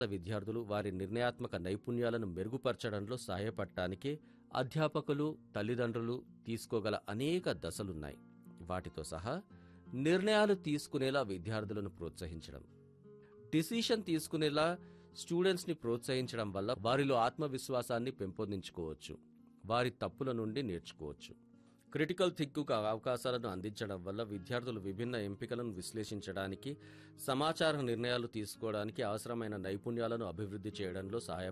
విద్యార్థులు వారి నిర్ణయాత్మక నైపుణ్యాలను మెరుగుపరచడంలో సహాయపడటానికి అధ్యాపకులు తల్లిదండ్రులు తీసుకోగల అనేక దశలున్నాయి వాటితో సహా నిర్ణయాలు తీసుకునేలా విద్యార్థులను ప్రోత్సహించడం డిసిషన్ తీసుకునేలా స్టూడెంట్స్ని ప్రోత్సహించడం వల్ల వారిలో ఆత్మవిశ్వాసాన్ని పెంపొందించుకోవచ్చు వారి తప్పుల నుండి నేర్చుకోవచ్చు క్రిటికల్ థింకుకు అవకాశాలను అందించడం వల్ల విద్యార్థులు విభిన్న ఎంపికలను విశ్లేషించడానికి సమాచార నిర్ణయాలు తీసుకోవడానికి అవసరమైన నైపుణ్యాలను అభివృద్ధి చేయడంలో సహాయ